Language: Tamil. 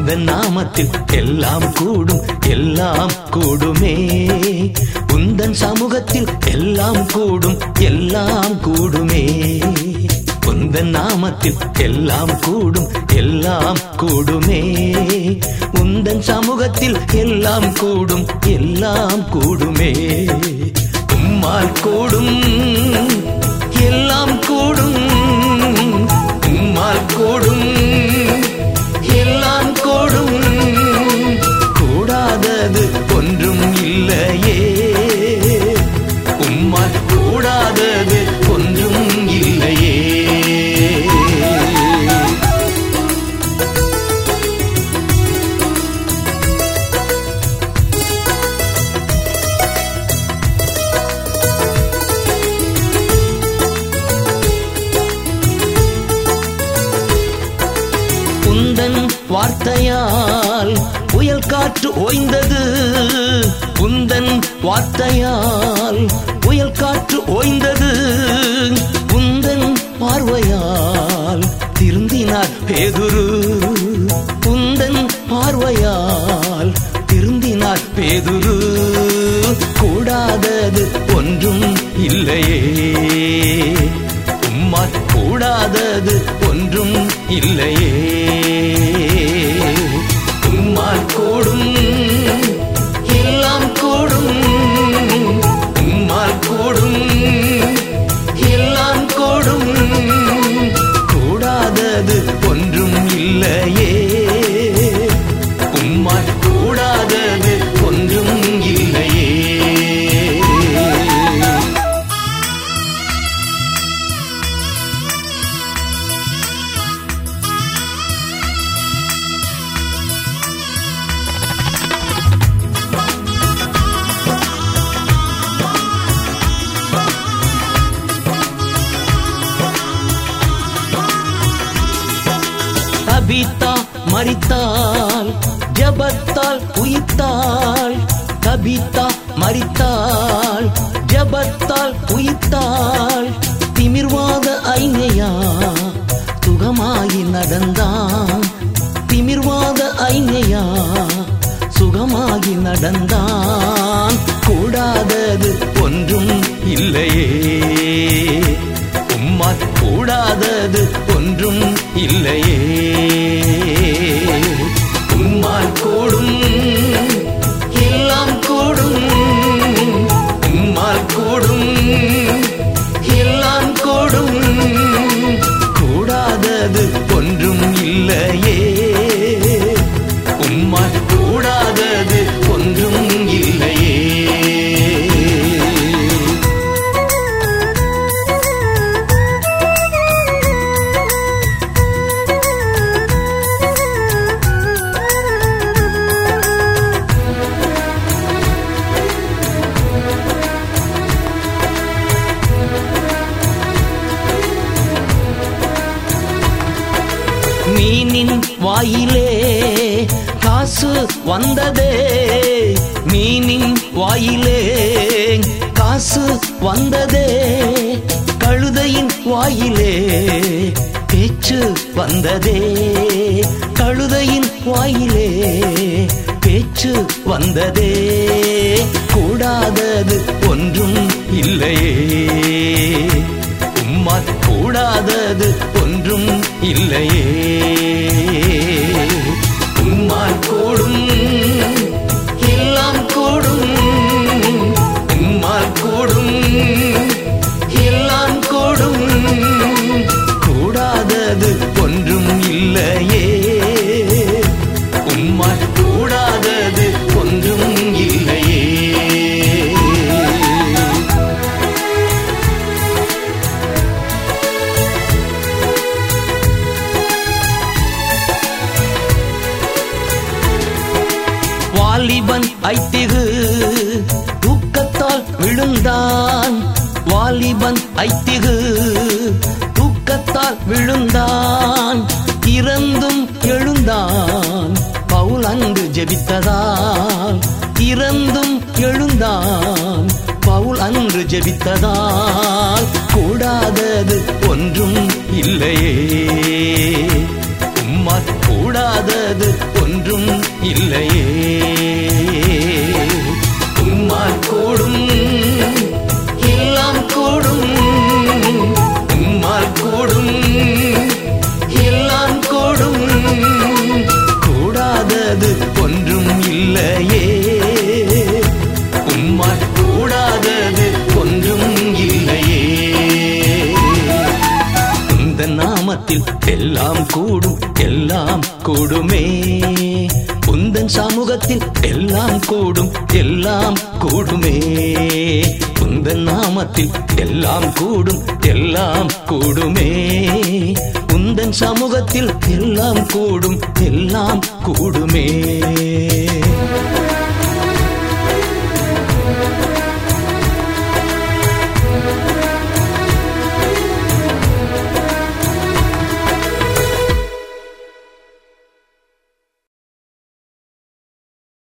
உந்த நாமத்தில் எல்லாம் கூடும் எல்லாம் கூடுமே உந்தன் சமூகத்தில் எல்லாம் கூடும் எல்லாம் கூடுமே உந்தன் நாமத்தில் எல்லாம் கூடும் எல்லாம் கூடுமே உந்தன் சமூகத்தில் எல்லாம் கூடும் எல்லாம் கூடுமே உம்மால் கூடும் எல்லாம் கூடும் உம்மால் கூடும் எல்லாம் கூடும் கூடாதது ஒன்றும் இல்லையே உம்மால் கூடாதது ஒன்றும் இல்லையே உந்தன் வார்த்தையால் புயல் காற்று ஓய்ந்தது உந்தன் வார்த்தையால் புயல் காற்று ஓய்ந்தது உந்தன் பார்வையால் திருந்தினார் பேதுரு உந்தன் பார்வையால் திருந்தினார் பேதுரு கூடாதது ஒன்றும் இல்லையே உம்மால் கூடாதது ஒன்றும் இல்லையே உம்மால் கூடும் எல்லாம் கூடும் உம்மால் கூடும் எல்லாம் கூடும் கூடாதது ஒன்றும் இல்லையே உம்மால் கூடாதது ஒன்றும் இல்லையே தபித்தா மரித்தாள் ஜபத்தால் உயிர்த்தாள் தபித்தா மரித்தாள் ஜபத்தால் உயிர்த்தாள் திமிர்வாத ஐனையா சுகமாகி நடந்தான் திமிர்வாத ஐனையா சுகமாகி நடந்தான் கூடாதது ஒன்றும் இல்லையே உம்மால் கூடாதது ஒன்றும் இல்லையே உம்மால் கூடும் எல்லாம் கூடும் உம்மால் கூடும் எல்லாம் கூடும் கூடாதது ஒன்றும் இல்லையே உம்மால் கூடாதது ஒன்றும் இல்லையே மீனின் வாயிலே காசு வந்ததே மீனின் வாயிலே காசு வந்ததே கழுதையின் வாயிலே பேச்சு வந்ததே கழுதையின் வாயிலே பேச்சு வந்ததே கூடாதது ஒன்றும் இல்லையே உம்மால் கூடாதது ஒன்றும் இல்லையே உம்மால் கூடும் எல்லாம் கூடும் உம்மால் கூடும் எல்லாம் கூடும் கூடாதது ஒன்றும் இல்லையே உம்மால் கூடாதது ஒன்றும் இல்லையே வாலிபன் ஐத்திகு தூக்கத்தால் விழுந்தான் வாலிபன் ஐத்திகு தூக்கத்தால் விழுந்தான் இறந்தும் எழுந்தான் பவுல் அங்கு ஜெபித்ததால் இறந்தும் எழுந்தான் பவுல் அன்று ஜெபித்ததால் கூடாதது ஒன்றும் இல்லையே உம்மால் கூடாதது ஒன்றும் இல்லையே உம்மால் கூடும் எல்லாம் கூடும் உம்மால் கூடும் எல்லாம் கூடும் கூடாதது ஒன்றும் இல்லையே உம்மால் கூடாதது ஒன்றும் இல்லையே இந்த நாமத்தில் எல்லாம் கூடும் எல்லாம் கூடுமே உந்தன் சமூகத்தில் எல்லாம் கூடும் எல்லாம் கூடுமே உந்தன் நாமத்தில் எல்லாம் கூடும் எல்லாம் கூடுமே உந்தன் சமூகத்தில் எல்லாம் கூடும் எல்லாம் கூடுமே